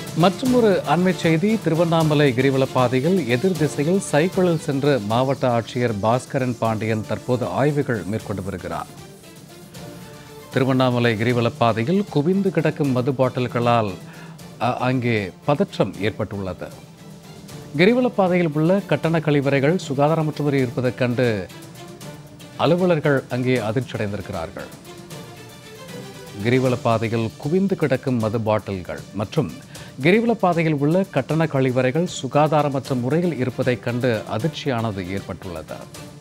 மற்றொரு அண்மை செய்தி திருவண்ணாமலை கிரிவல பாதையில் எதிர் திசையில் சைக்கிளில் சென்று மாவட்ட ஆட்சியர் பாஸ்கரன் பாண்டியன் தற்போது ஆய்வுகள் மேற்கொண்டு வருகிறார் திருவண்ணாமலை கிரிவல பாதையில் குவிந்து கிடக்கும் மது பாட்டில்களால் அ- அங்கே பதற்றம் ஏற்பட்டுள்ளது கிரிவல பாதையில் உள்ள கட்டண கழிவறைகள் சுகாதாரமற்ற முறையில் இருப்பதைக் கண்டு அலுவலர்கள் அங்கே அதிர்ச்சியடைந்திருக்கிறார்கள் கிரிவல பாதையில் குவிந்து கிடக்கும் மது பாட்டில்கள் மற்றும் கிரிவல பாதையில் உள்ள கட்டண கழிவறைகள் சுகாதாரமற்ற முறையில் இருப்பதைக் கண்டு அதிர்ச்சியானது ஏற்பட்டுள்ளது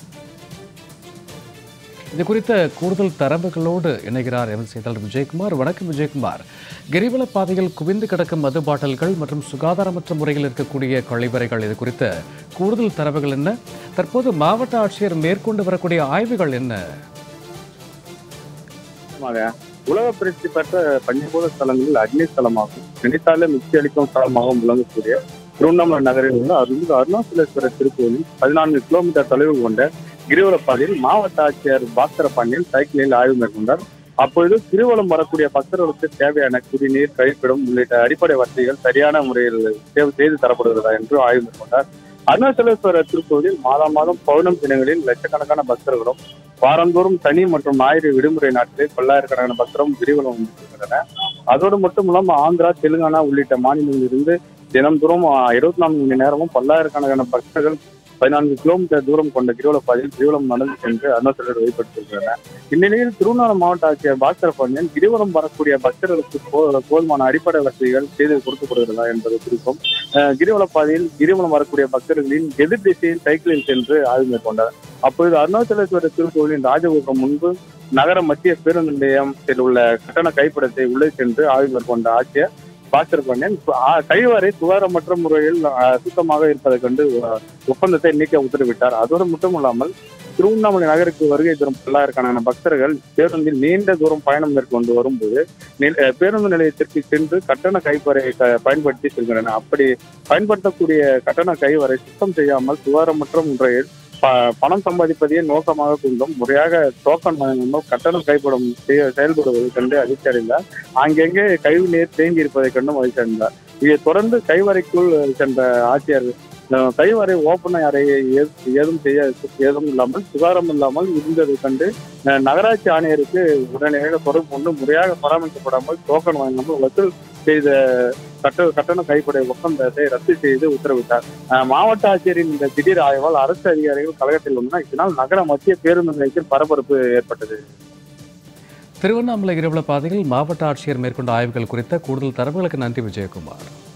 இது குறித்த கூடுதல் தரவுகளோடு இணைகிறார் எம் செய்தாளர் விஜயகுமார் வணக்கம் விஜயகுமார் கிரிவல பாதையில் குவிந்து கிடக்கும் மது பாட்டில்கள் மற்றும் சுகாதாரமற்ற முறையில் இருக்கக்கூடிய கழிவறைகள் இது குறித்த கூடுதல் தரவுகள் என்ன தற்போது மாவட்ட ஆட்சியர் மேற்கொண்டு வரக்கூடிய ஆய்வுகள் என்ன நிச்சயமாக உலக பிரசித்தி பெற்ற பஞ்சபூத ஸ்தலங்களில் அக்னி ஸ்தலமாகும் நினைத்தாலே மிக்சி அளிக்கும் ஸ்தலமாகவும் விளங்கக்கூடிய திருவண்ணாமலை நகரில் உள்ள அருள் அருணாச்சலேஸ்வரர் திருக்கோயிலில் பதினான்கு கிலோமீட்டர் தொலைவு கொண்ட கிரிவல பாதையில் மாவட்ட ஆட்சியர் பாஸ்கர பாண்டியன் சைக்கிளில் ஆய்வு மேற்கொண்டார் அப்பொழுது திருவலம் வரக்கூடிய பக்தர்களுக்கு தேவையான குடிநீர் கழிப்பிடம் உள்ளிட்ட அடிப்படை வசதிகள் சரியான முறையில் தேர்வு செய்து தரப்படுகிறதா என்று ஆய்வு மேற்கொண்டார் அருணாச்சலேஸ்வரர் திருக்கோயிலில் மாதம் மாதம் பௌர்ணமி தினங்களில் லட்சக்கணக்கான பக்தர்களும் வாரந்தோறும் சனி மற்றும் ஞாயிறு விடுமுறை நாட்களில் பல்லாயிரக்கணக்கான பக்தரும் கிரிவலம் வந்துள்ளனர் அதோடு மட்டும் இல்லாம ஆந்திரா தெலுங்கானா உள்ளிட்ட மாநிலங்களில் இருந்து தினம்தோறும் இருபத்தி நான்கு மணி நேரமும் பல்லாயிரக்கணக்கான பக்தர்கள் பதினான்கு கிலோமீட்டர் தூரம் கொண்ட கிரிவல பாதையில் கிரிவலம் நடந்து சென்று அருணாச்சலர் வழிபடுத்திருக்கிறார் இந்நிலையில் திருவண்ணாமலை மாவட்ட ஆட்சியர் பாஸ்கர பாண்டியன் கிரிவலம் வரக்கூடிய பக்தர்களுக்கு போ- போதுமான அடிப்படை வசதிகள் செய்து கொடுக்கப்படுகிறதா என்பது குறித்தும் அஹ், கிரிவல பாதையில் கிரிவலம் வரக்கூடிய பக்தர்களின் எதிர் திசையில் சைக்கிளில் சென்று ஆய்வு மேற்கொண்டார் அப்பொழுது அருணாச்சலேஸ்வரர் திருக்கோவிலின் ராஜகோபுரம் முன்பு நகர மத்திய பேருந்து நிலையத்தில் உள்ள கட்டண கைப்படத்தை உள்ளே சென்று ஆய்வு மேற்கொண்ட ஆட்சியர் பாஸ்கர் பாண்டியன் ஆ- கழிவறை சுகாதாரமற்ற முறையில் ஆ, சுத்தமாக இருப்பதைக் கண்டு ஆ, ஒப்பந்தத்தை நீக்க உத்தரவிட்டார் அதோடு மட்டும் இல்லாமல் திருவண்ணாமலை நகருக்கு வருகை தரும் பல்லாயிரக்கணக்கான பக்தர்கள் பேருந்தில் நீண்ட தூரம் பயணம் மேற்கொண்டு வரும்போது நில- அஹ், பேருந்து நிலையத்திற்கு சென்று கட்டண கைவரை பயன்படுத்தி செல்கின்றனர் அப்படி பயன்படுத்தக்கூடிய கட்டண கைவரை சுத்தம் செய்யாமல் சுகாதாரமற்ற முறையில் ப- பணம் சம்பாதிப்பதையே நோக்கமாக கொண்டும் முறையாக டோக்கன் வழங்காமல் கட்டணம் கைப்படும் செய்ய செயல்படுவதைக் கண்டு அதிர்ச்சி அடைந்தார் அங்கெங்கே கழிவு நீர் தேங்கி இருப்பதைக் கண்டும் அதிர்ச்சி அடைந்தார் இதை தொடர்ந்து கைவரைக்குள் சென்ற ஆட்சியர் அஹ், கைவரை ஓப்பனை அறையை ஏ- ஏதும் செய்ய ஏதும் இல்லாமல் சுகாரம் இல்லாமல் இருந்ததை கண்டு அஹ், நகராட்சி ஆணையருக்கு உடனடியாக தொடர்பு கொண்டு முறையாக பராமரிக்கப்படாமல் டோக்கன் வழங்காமல் வசூல் செய்த கட்ட கட்டண கைப்படை ஒப்பந்தத்தை ரத்து செய்து உத்தரவிட்டார் அஹ், மாவட்ட ஆட்சியரின் இந்த திடீர் ஆய்வால் அரசு அதிகாரிகள் கழகத்தில் உள்ளனர் இதனால் நகர மத்திய பேருந்து நிலையத்தில் பரபரப்பு ஏற்பட்டது திருவண்ணாமலை கிரிவல பாதையில் மாவட்ட ஆட்சியர் மேற்கொண்ட ஆய்வுகள் குறித்த கூடுதல் தரவுகளுக்கு நன்றி விஜயகுமார்